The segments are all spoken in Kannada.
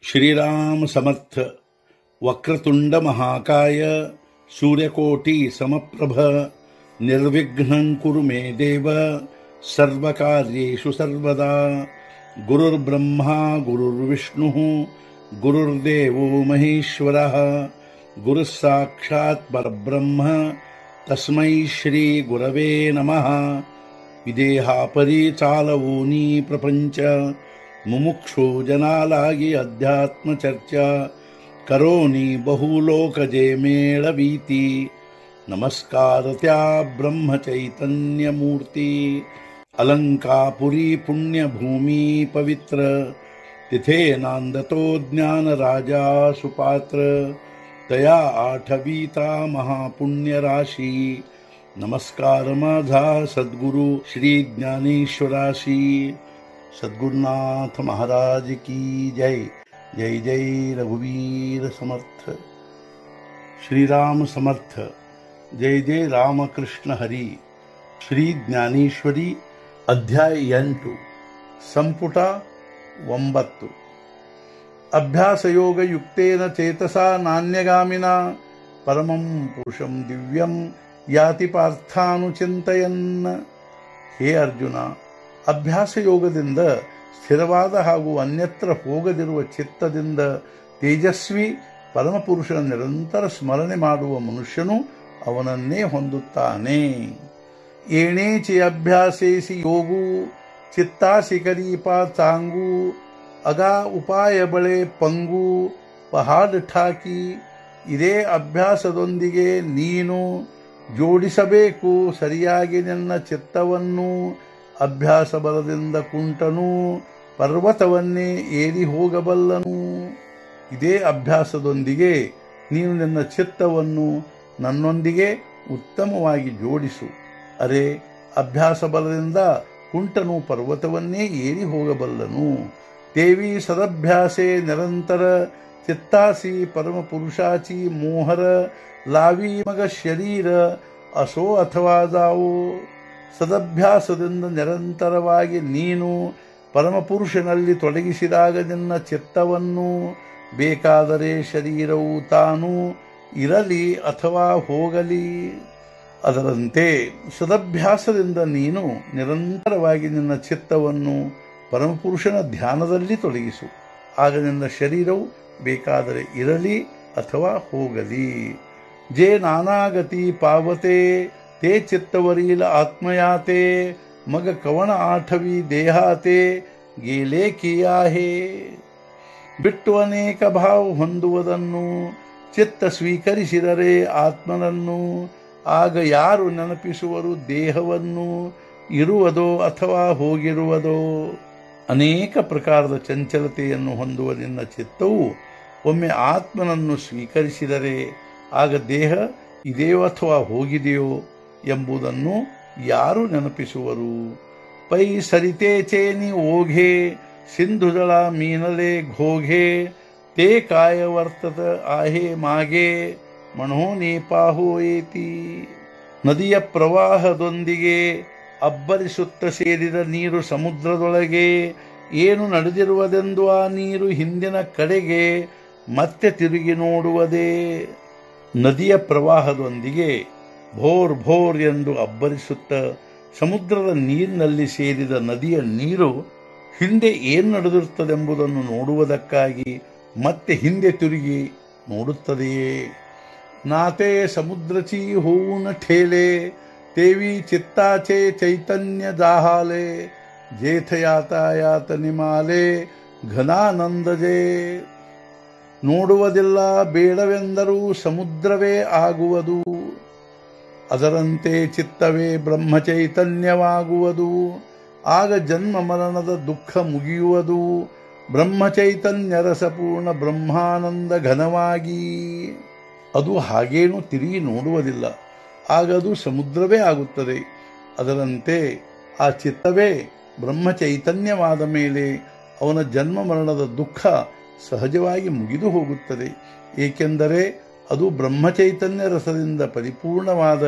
श्रीराम समर्थ वक्रतुंड महाकाय सूर्यकोटि समप्रभ निर्विघ्नं कुरु मे देव सर्वकार्येषु सर्वदा गुरुर्ब्रह्मा गुरुर्विष्णुः गुरुर्देवो महेश्वरः गुरुः साक्षात् परब्रह्म तस्मै श्रीगुरवे नमः ವಿದೇಹಾಪರಿ ಚಾಲವೂನಿ ಪ್ರಪಂಚ ಮುಮುಕ್ಷು ಜನಾಲಾಗಿ ಅಧ್ಯಾತ್ಮ ಚರ್ಚಾ ಕರೋನಿ ಬಹುಲೋಕಜೆ ಮೇಳವೀತಿ ನಮಸ್ಕಾರತ್ಯಾ ಬ್ರಹ್ಮ ಚೈತನ್ಯ ಮೂರ್ತಿ ಅಲಂಕಾಪುರಿ ಪುಣ್ಯ ಭೂಮಿ ಪವಿತ್ರ तिथे नांदतो ज्ञान राजा सुपात्र तया आठवीता महापुण्य राशी नमस्कार माझा सद्गुरु श्री ज्ञानेश्वराशी सद्गुरुनाथ महाराज की जय जय जय रघुवीर समर्थ श्रीराम समर्थ जय जय रामकृष्ण हरी ಶ್ರೀ ಜ್ಞಾನೇಶ್ವರಿ ಅಧ್ಯಾಯ ಎಂಟು ಸಂಪುಟ ಒಂಬತ್ತು ಅಭ್ಯಾಸಯೋಗ ಯುಕ್ತೇನ ಚೇತಸ ನಾಣ್ಯಗಾಮಿನ ಪರಮಂ ಪುರುಷಂ ದಿವ್ಯಂ ಯಾತಿ ಪಾರ್ಥಾನುಚಿಂತಯನ್ ಹೇ ಅರ್ಜುನ ಅಭ್ಯಾಸ ಯೋಗದಿಂದ ಸ್ಥಿರವಾದ ಹಾಗೂ ಅನ್ಯತ್ರ ಹೋಗದಿರುವ ಚಿತ್ತದಿಂದ ತೇಜಸ್ವಿ ಪರಮಪುರುಷನ ನಿರಂತರ ಸ್ಮರಣೆ ಮಾಡುವ ಮನುಷ್ಯನು ಅವನನ್ನೇ ಹೊಂದುತ್ತಾನೆ ಏಣೇಚಿ ಅಭ್ಯಾಸೇಸಿ ಯೋಗು ಚಿತ್ತಾಸಿ ಕರೀಪ ಚಾಂಗು ಅಗಾ ಉಪಾಯ ಬಳೆ ಪಂಗು ಪಹಾಡ್ ಠಾಕಿ ಇದೇ ಅಭ್ಯಾಸದೊಂದಿಗೆ ನೀನು ಜೋಡಿಸಬೇಕು ಸರಿಯಾಗಿ ನಿನ್ನ ಚಿತ್ತವನ್ನು ಅಭ್ಯಾಸ ಬಲದಿಂದ ಕುಂಟನು ಪರ್ವತವನ್ನೇ ಏರಿ ಹೋಗಬಲ್ಲನು ಇದೇ ಅಭ್ಯಾಸದೊಂದಿಗೆ ನೀನು ನಿನ್ನ ಚಿತ್ತವನ್ನು ನನ್ನೊಂದಿಗೆ ಉತ್ತಮವಾಗಿ ಜೋಡಿಸು ಅರೆ ಅಭ್ಯಾಸ ಬಲದಿಂದ ಕುಂಟನು ಪರ್ವತವನ್ನೇ ಏರಿ ಹೋಗಬಲ್ಲನು ದೇವಿ ಸದಭ್ಯಾಸೆ ನಿರಂತರ ಚಿತ್ತಾಸಿ ಪರಮ ಪುರುಷಾಚಿ ಮೋಹರ ಲಾವಿ ಮಗ ಶರೀರ ಅಸೋ ಅಥವಾ ಜಾವೋ ಸದಭ್ಯಾಸದಿಂದ ನಿರಂತರವಾಗಿ ನೀನು ಪರಮಪುರುಷನಲ್ಲಿ ತೊಡಗಿಸಿದಾಗ ನಿನ್ನ ಚಿತ್ತವನ್ನು ಬೇಕಾದರೆ ಶರೀರವು ತಾನು ಇರಲಿ ಅಥವಾ ಹೋಗಲಿ ಅದರಂತೆ ಸದಭ್ಯಾಸದಿಂದ ನೀನು ನಿರಂತರವಾಗಿ ನಿನ್ನ ಚಿತ್ತವನ್ನು ಪರಮಪುರುಷನ ಧ್ಯಾನದಲ್ಲಿ ತೊಡಗಿಸು ಆಗ ನಿನ್ನ ಶರೀರವು ಬೇಕಾದರೆ ಇರಲಿ ಅಥವಾ ಹೋಗಲಿ ಜೇ ನಾನಾಗತಿ ಪಾವತೆ ತೇ ಚಿತ್ತವರೀಲ ಆತ್ಮಯಾತೆ ಮಗ ಕವಣ ಆಠವಿ ದೇಹಾತೆ ಗೇಲೆ ಕಿಯಾಹೇ ಬಿಟ್ಟು ಅನೇಕ ಭಾವ ಹೊಂದುವುದನ್ನು ಚಿತ್ತ ಸ್ವೀಕರಿಸಿದರೆ ಆತ್ಮನನ್ನು ಆಗ ಯಾರು ನೆನಪಿಸುವರು ದೇಹವನ್ನು ಇರುವುದೋ ಅಥವಾ ಹೋಗಿರುವುದೋ ಅನೇಕ ಪ್ರಕಾರದ ಚಂಚಲತೆಯನ್ನು ಹೊಂದುವ ನಿನ್ನ ಚಿತ್ತವು ಒಮ್ಮೆ ಆತ್ಮನನ್ನು ಸ್ವೀಕರಿಸಿದರೆ ಆಗ ದೇಹ ಇದೆಯೋ ಅಥವಾ ಹೋಗಿದೆಯೋ ಎಂಬುದನ್ನು ಯಾರು ನೆನಪಿಸುವರು ಪೈ ಸರಿತೆ ಚೇನಿ ಓಘೆ ಸಿಂಧುದಳ ಮೀನಲೆ ಘೋಘೆ ತೇ ಕಾಯ ವರ್ತತ ಆಹೆ ಮಾಗೆ ಮಣೋನೇಪಾಹೋ ಏತಿ ನದಿಯ ಪ್ರವಾಹದೊಂದಿಗೆ ಅಬ್ಬರಿಸುತ್ತ ಸೇರಿದ ನೀರು ಸಮುದ್ರದೊಳಗೆ ಏನು ನಡೆದಿರುವುದೆಂದು ಆ ನೀರು ಹಿಂದಿನ ಕಡೆಗೆ ಮತ್ತೆ ತಿರುಗಿ ನೋಡುವುದೇ ನದಿಯ ಪ್ರವಾಹದೊಂದಿಗೆ ಭೋರ್ ಭೋರ್ ಎಂದು ಅಬ್ಬರಿಸುತ್ತ ಸಮುದ್ರದ ನೀರಿನಲ್ಲಿ ಸೇರಿದ ನದಿಯ ನೀರು ಹಿಂದೆ ಏನು ನಡೆದಿರುತ್ತದೆಂಬುದನ್ನು ನೋಡುವುದಕ್ಕಾಗಿ ಮತ್ತೆ ಹಿಂದೆ ತಿರುಗಿ ನೋಡುತ್ತದೆಯೇ ನಾತೆ ಸಮುದ್ರಚಿ ಹೂವುನ ಠೇಲೆ ತೇವಿ ಚಿತ್ತಾಚೆ ಚೈತನ್ಯ ದಾಹಾಲೆ ಜೇಥ ಯಾತಾಯಾತ ನಿಮಾಲೆ ಘನಾನಂದಜೆ ನೋಡುವುದಿಲ್ಲ ಬೇಡವೆಂದರೂ ಸಮುದ್ರವೇ ಆಗುವುದು ಅದರಂತೆ ಚಿತ್ತವೇ ಬ್ರಹ್ಮಚೈತನ್ಯವಾಗುವುದು ಆಗ ಜನ್ಮ ಮರಣದ ದುಃಖ ಮುಗಿಯುವುದು ಬ್ರಹ್ಮಚೈತನ್ಯ ರಸಪೂರ್ಣ ಬ್ರಹ್ಮಾನಂದ ಘನವಾಗಿ ಅದು ಹಾಗೇನು ತಿರುಗಿ ನೋಡುವುದಿಲ್ಲ ಆಗ ಅದು ಸಮುದ್ರವೇ ಆಗುತ್ತದೆ ಅದರಂತೆ ಆ ಚಿತ್ತವೇ ಬ್ರಹ್ಮಚೈತನ್ಯವಾದ ಮೇಲೆ ಅವನ ಜನ್ಮ ಮರಣದ ದುಃಖ ಸಹಜವಾಗಿ ಮುಗಿದು ಹೋಗುತ್ತದೆ ಏಕೆಂದರೆ ಅದು ಬ್ರಹ್ಮಚೈತನ್ಯ ರಸದಿಂದ ಪರಿಪೂರ್ಣವಾದ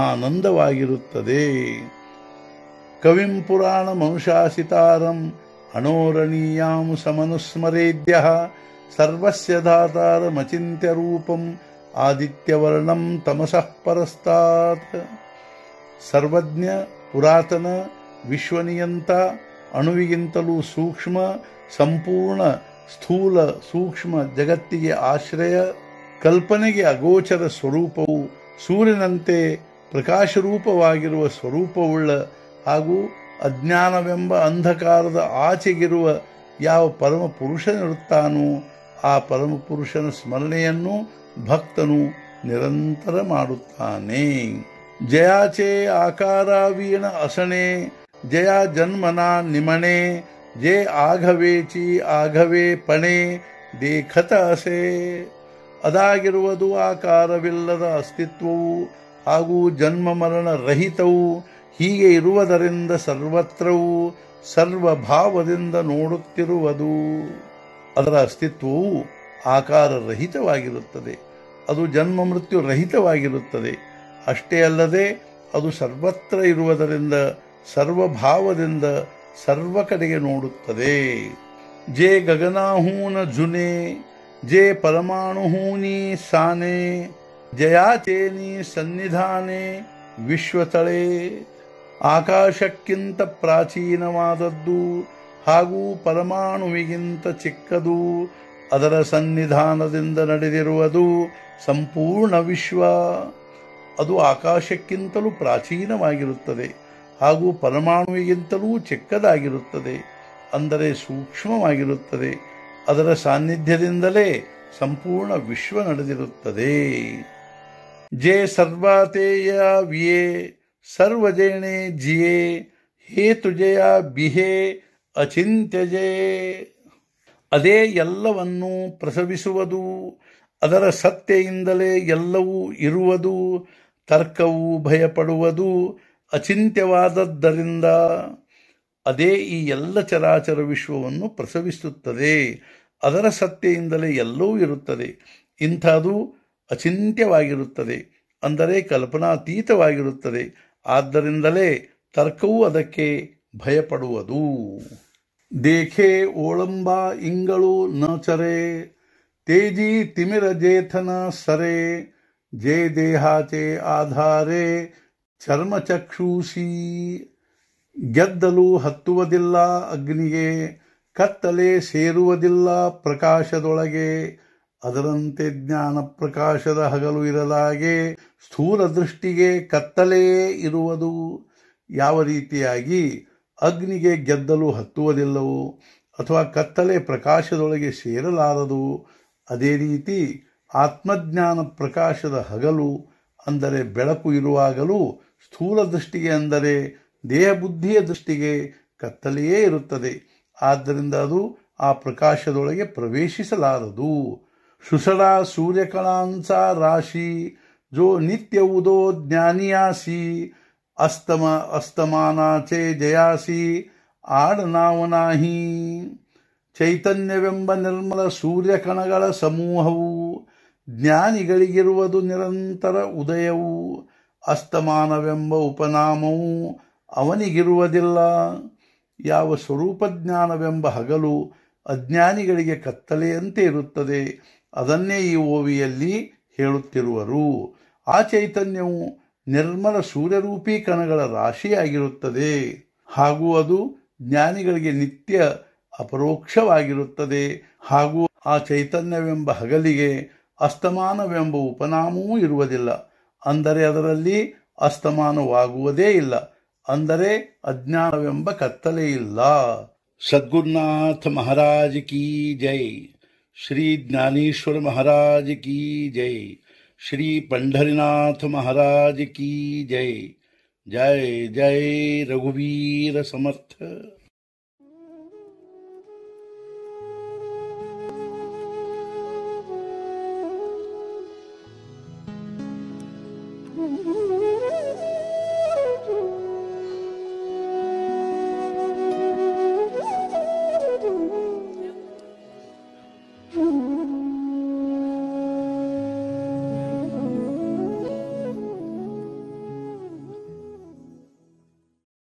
ಬ್ರಹ್ಮಾನಂದವಾಗಿರುತ್ತದೆ ಕವಿಂ ಪುರಾಣ ಮನುಷಾಸಿತಾರಂ ಅಣೋರಣೀಯಾಂ ಸಮನುಸ್ಮರೇದ್ಯ ಸರ್ವಸ್ಯ ಧಾತಾರಮಚಿಂತ್ಯ ರೂಪಂ ಆದಿತ್ಯವರ್ಣಂ ತಮಸಃ ಪರಸ್ತಾತ್ ಸರ್ವಜ್ಞ ಪುರಾತನ ವಿಶ್ವನಿಯಂತ ಅಣುವಿಗಿಂತಲೂ ಸೂಕ್ಷ್ಮ ಸಂಪೂರ್ಣ ಸ್ಥೂಲ ಸೂಕ್ಷ್ಮ ಜಗತ್ತಿಗೆ ಆಶ್ರಯ ಕಲ್ಪನೆಗೆ ಅಗೋಚರ ಸ್ವರೂಪವು ಸೂರ್ಯನಂತೆ ಪ್ರಕಾಶರೂಪವಾಗಿರುವ ಸ್ವರೂಪವುಳ್ಳ ಹಾಗೂ ಅಜ್ಞಾನವೆಂಬ ಅಂಧಕಾರದ ಆಚೆಗಿರುವ ಯಾವ ಪರಮ ಪುರುಷನಿರುತ್ತಾನೋ ಆ ಪರಮ ಪುರುಷನ ಸ್ಮರಣೆಯನ್ನು ಭಕ್ತನು ನಿರಂತರ ಮಾಡುತ್ತಾನೆ ಜಯಾಚೆ ಆಕಾರ ವೀಣ ಅಸಣೆ ಜಯ ಜನ್ಮನ ನಿಮಣೆ ಜೇ ಆಘವೇಚಿ ಆಘವೇ ಪಣೆ ದೇಖತ ಅಸೆ ಅದಾಗಿರುವುದು ಆಕಾರವಿಲ್ಲದ ಅಸ್ತಿತ್ವವು ಹಾಗೂ ಜನ್ಮ ಮರಣ ರಹಿತವು ಹೀಗೆ ಇರುವುದರಿಂದ ಸರ್ವತ್ರವೂ ಸರ್ವಭಾವದಿಂದ ನೋಡುತ್ತಿರುವುದು ಅದರ ಅಸ್ತಿತ್ವವು ಆಕಾರರಹಿತವಾಗಿರುತ್ತದೆ ಅದು ಜನ್ಮ ಮೃತ್ಯು ರಹಿತವಾಗಿರುತ್ತದೆ ಅಷ್ಟೇ ಅಲ್ಲದೆ ಅದು ಸರ್ವತ್ರ ಇರುವುದರಿಂದ ಸರ್ವಭಾವದಿಂದ ಸರ್ವ ಕಡೆಗೆ ನೋಡುತ್ತದೆ ಜೇ ಗಗನಾಹೂನ ಜುನೆ ಜೇ ಪರಮಾಣುಹೂನಿ ಸಾನೆ ಜಯಾಚೇನಿ ಸನ್ನಿಧಾನೆ ವಿಶ್ವತಳೆ ಆಕಾಶಕ್ಕಿಂತ ಪ್ರಾಚೀನವಾದದ್ದು ಹಾಗೂ ಪರಮಾಣುವಿಗಿಂತ ಚಿಕ್ಕದು ಅದರ ಸನ್ನಿಧಾನದಿಂದ ನಡೆದಿರುವುದು ಸಂಪೂರ್ಣ ವಿಶ್ವ ಅದು ಆಕಾಶಕ್ಕಿಂತಲೂ ಪ್ರಾಚೀನವಾಗಿರುತ್ತದೆ ಹಾಗೂ ಪರಮಾಣುವಿಗಿಂತಲೂ ಚಿಕ್ಕದಾಗಿರುತ್ತದೆ ಅಂದರೆ ಸೂಕ್ಷ್ಮವಾಗಿರುತ್ತದೆ ಅದರ ಸಾನ್ನಿಧ್ಯದಿಂದಲೇ ಸಂಪೂರ್ಣ ವಿಶ್ವ ನಡೆದಿರುತ್ತದೆ ಜೇ ಸರ್ವಾತೇಯ ವಿಯೇ ಸರ್ವಜೇಣೆ ಜಿಯೇ ಹೇತುಜಯ ಬಿಹೆ ಅಚಿಂತ್ಯಜೇ ಅದೇ ಎಲ್ಲವನ್ನೂ ಪ್ರಸವಿಸುವುದು ಅದರ ಸತ್ತೆಯಿಂದಲೇ ಎಲ್ಲವೂ ಇರುವುದು ತರ್ಕವು ಭಯಪಡುವುದು ಅಚಿಂತ್ಯವಾದದ್ದರಿಂದ ಅದೇ ಈ ಎಲ್ಲ ಚರಾಚರ ವಿಶ್ವವನ್ನು ಪ್ರಸವಿಸುತ್ತದೆ ಅದರ ಸತ್ತೆಯಿಂದಲೇ ಎಲ್ಲವೂ ಇರುತ್ತದೆ ಇಂಥದು ಅಚಿಂತ್ಯವಾಗಿರುತ್ತದೆ ಅಂದರೆ ಕಲ್ಪನಾತೀತವಾಗಿರುತ್ತದೆ ಆದ್ದರಿಂದಲೇ ತರ್ಕವು ಅದಕ್ಕೆ ಭಯಪಡುವುದು ದೇಖೆ ಓಳಂಬ ಇಂಗಳು ನ ಚರೆ ತೇಜಿ ತಿಮಿರ ಜೇಥನ ಸರೆ ಜೇ ದೇಹಾಚೆ ಆಧಾರೆ ಚರ್ಮಚಕ್ಷೂಷಿ ಗೆದ್ದಲು ಹತ್ತುವುದಿಲ್ಲ ಅಗ್ನಿಗೆ ಕತ್ತಲೆ ಸೇರುವುದಿಲ್ಲ ಪ್ರಕಾಶದೊಳಗೆ ಅದರಂತೆ ಜ್ಞಾನ ಪ್ರಕಾಶದ ಹಗಲು ಇರಲಾಗೆ ಸ್ಥೂಲ ದೃಷ್ಟಿಗೆ ಕತ್ತಲೆಯೇ ಇರುವುದು ಯಾವ ರೀತಿಯಾಗಿ ಅಗ್ನಿಗೆ ಗೆದ್ದಲು ಹತ್ತುವುದಿಲ್ಲವೋ ಅಥವಾ ಕತ್ತಲೆ ಪ್ರಕಾಶದೊಳಗೆ ಸೇರಲಾರದು ಅದೇ ರೀತಿ ಆತ್ಮಜ್ಞಾನ ಪ್ರಕಾಶದ ಹಗಲು ಅಂದರೆ ಬೆಳಕು ಇರುವಾಗಲೂ ಸ್ಥೂಲ ದೃಷ್ಟಿಗೆ ಅಂದರೆ ದೇಹ ಬುದ್ಧಿಯ ದೃಷ್ಟಿಗೆ ಕತ್ತಲೆಯೇ ಇರುತ್ತದೆ ಆದ್ದರಿಂದ ಅದು ಆ ಪ್ರಕಾಶದೊಳಗೆ ಪ್ರವೇಶಿಸಲಾರದು ಸುಸಡ ಸೂರ್ಯಕಣಾಂಸ ರಾಶಿ ಜೋ ನಿತ್ಯವುದೋ ಜ್ಞಾನಿಯಾಸಿ ಅಸ್ತಮ ಅಸ್ತಮಾನಾಚೆ ಜಯಾಸಿ ಆಡನಾವನಾಹಿ ಚೈತನ್ಯವೆಂಬ ನಿರ್ಮಲ ಸೂರ್ಯಕಣಗಳ ಸಮೂಹವು ಜ್ಞಾನಿಗಳಿಗಿರುವುದು ನಿರಂತರ ಉದಯವು ಅಸ್ತಮಾನವೆಂಬ ಉಪನಾಮವು ಅವನಿಗಿರುವುದಿಲ್ಲ ಯಾವ ಸ್ವರೂಪಜ್ಞಾನವೆಂಬ ಹಗಲು ಅಜ್ಞಾನಿಗಳಿಗೆ ಕತ್ತಲೆಯಂತೆ ಇರುತ್ತದೆ ಅದನ್ನೇ ಈ ಓವಿಯಲ್ಲಿ ಹೇಳುತ್ತಿರುವರು ಆ ಚೈತನ್ಯವು ನಿರ್ಮಲ ಸೂರ್ಯರೂಪಿ ಕಣಗಳ ರಾಶಿಯಾಗಿರುತ್ತದೆ ಹಾಗೂ ಅದು ಜ್ಞಾನಿಗಳಿಗೆ ನಿತ್ಯ ಅಪರೋಕ್ಷವಾಗಿರುತ್ತದೆ ಹಾಗೂ ಆ ಚೈತನ್ಯವೆಂಬ ಹಗಲಿಗೆ ಅಸ್ತಮಾನವೆಂಬ ಉಪನಾಮವೂ ಇರುವುದಿಲ್ಲ ಅಂದರೆ ಅದರಲ್ಲಿ ಅಸ್ತಮಾನವಾಗುವುದೇ ಇಲ್ಲ ಅಂದರೆ ಅಜ್ಞಾನವೆಂಬ ಕತ್ತಲೆ ಇಲ್ಲ ಸದ್ಗುರುನಾಥ ಮಹಾರಾಜ್ ಕಿ ಜೈ ಶ್ರೀ ಜ್ಞಾನೇಶ್ವರ ಮಹಾರಾಜ್ ಕಿ ಜೈ ಶ್ರೀ पंढरीनाथ महाराज की जय जय जय रघुवीर समर्थ Mm-hmm.